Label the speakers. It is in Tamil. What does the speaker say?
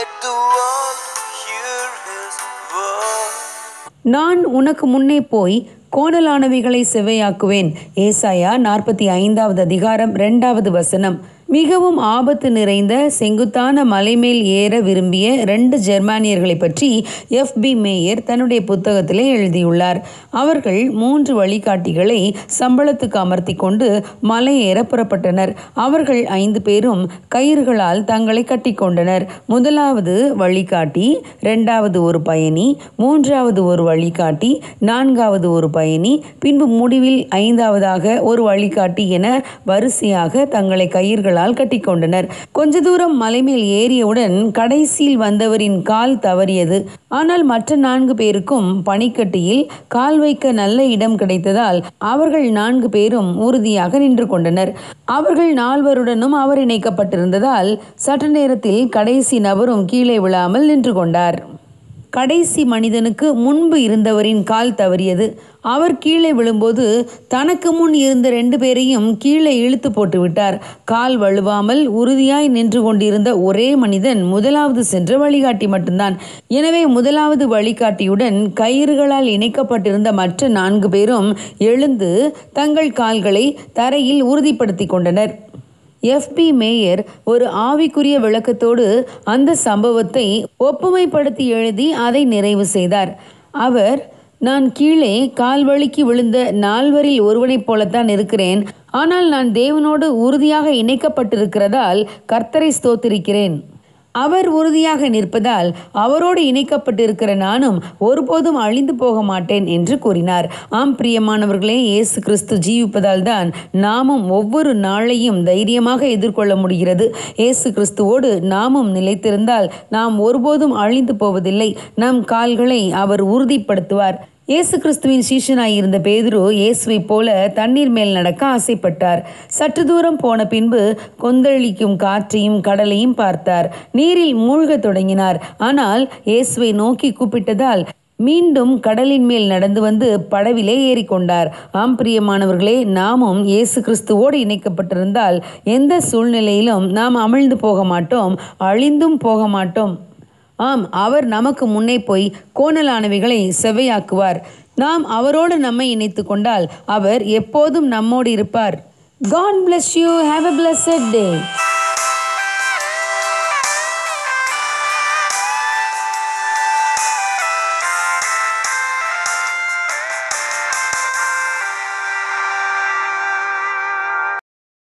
Speaker 1: Let the world hear his word.
Speaker 2: நான் உனக்கு முன்னே போய் கோணலானவைகளை செவ்வையாக்குவேன் ஏசாயா நாற்பத்தி ஐந்தாவது அதிகாரம் ரெண்டாவது வசனம் மிகவும் ஆபத்து நிறைந்த செங்குத்தான மலைமேல் ஏற விரும்பிய ரெண்டு ஜெர்மானியர்களை பற்றி எஃப்பி மேயர் தன்னுடைய புத்தகத்திலே எழுதியுள்ளார் அவர்கள் மூன்று வழிகாட்டிகளை சம்பளத்துக்கு அமர்த்தி கொண்டு மலை ஏற புறப்பட்டனர் அவர்கள் ஐந்து பேரும் கயிறுகளால் தங்களை கட்டிக்கொண்டனர் முதலாவது வழிகாட்டி இரண்டாவது ஒரு பயணி மூன்றாவது ஒரு வழிகாட்டி நான்காவது ஒரு பயணி பின்பு முடிவில் ஐந்தாவதாக ஒரு வழிகாட்டி என வரிசையாக தங்களை கயிறுகளால் கட்டிக்கொண்டனர் கொஞ்ச தூரம் மலைமேல் ஏறியவுடன் கடைசியில் வந்தவரின் கால் தவறியது ஆனால் மற்ற நான்கு பேருக்கும் பனிக்கட்டியில் கால் வைக்க நல்ல இடம் கிடைத்ததால் அவர்கள் நான்கு பேரும் உறுதியாக நின்று கொண்டனர் அவர்கள் நால்வருடனும் அவர் இணைக்கப்பட்டிருந்ததால் சற்று நேரத்தில் கடைசி நபரும் கீழே விழாமல் நின்று கொண்டார் கடைசி மனிதனுக்கு முன்பு இருந்தவரின் கால் தவறியது அவர் கீழே விழும்போது தனக்கு முன் இருந்த ரெண்டு பேரையும் கீழே இழுத்து போட்டு விட்டார் கால் வழுவாமல் உறுதியாய் நின்று கொண்டிருந்த ஒரே மனிதன் முதலாவது சென்ற வழிகாட்டி மட்டும்தான் எனவே முதலாவது வழிகாட்டியுடன் கயிறுகளால் இணைக்கப்பட்டிருந்த மற்ற நான்கு பேரும் எழுந்து தங்கள் கால்களை தரையில் உறுதிப்படுத்தி கொண்டனர் எஃப்பி மேயர் ஒரு ஆவிக்குரிய விளக்கத்தோடு அந்த சம்பவத்தை ஒப்புமைப்படுத்தி எழுதி அதை நிறைவு செய்தார் அவர் நான் கீழே கால்வழிக்கு விழுந்த நால்வரில் ஒருவனைப் போலத்தான் இருக்கிறேன் ஆனால் நான் தேவனோடு உறுதியாக இணைக்கப்பட்டிருக்கிறதால் கர்த்தரை ஸ்தோத்திரிக்கிறேன் அவர் உறுதியாக நிற்பதால் அவரோடு இணைக்கப்பட்டிருக்கிற நானும் ஒருபோதும் அழிந்து போக மாட்டேன் என்று கூறினார் ஆம் பிரியமானவர்களே இயேசு கிறிஸ்து ஜீவிப்பதால் தான் நாமும் ஒவ்வொரு நாளையும் தைரியமாக எதிர்கொள்ள முடிகிறது இயேசு கிறிஸ்துவோடு நாமும் நிலைத்திருந்தால் நாம் ஒருபோதும் அழிந்து போவதில்லை நம் கால்களை அவர் உறுதிப்படுத்துவார் இயேசு கிறிஸ்துவின் சீஷனாய் இருந்த பேதுரு இயேசுவைப் போல தண்ணீர் மேல் நடக்க ஆசைப்பட்டார் சற்று தூரம் போன பின்பு கொந்தளிக்கும் காற்றையும் கடலையும் பார்த்தார் நீரில் மூழ்கத் தொடங்கினார் ஆனால் இயேசுவை நோக்கி கூப்பிட்டதால் மீண்டும் கடலின் மேல் நடந்து வந்து படவிலே ஏறிக்கொண்டார் ஆம் பிரியமானவர்களே நாமும் இயேசு கிறிஸ்துவோடு இணைக்கப்பட்டிருந்தால் எந்த சூழ்நிலையிலும் நாம் அமிழ்ந்து போக மாட்டோம் அழிந்தும் போக மாட்டோம் ஆம் அவர் நமக்கு முன்னே போய் கோணலானவைகளை செவ்வையாக்குவார் நாம் அவரோடு நம்மை இணைத்து கொண்டால் அவர் எப்போதும் நம்மோடு இருப்பார் God bless you have a blessed day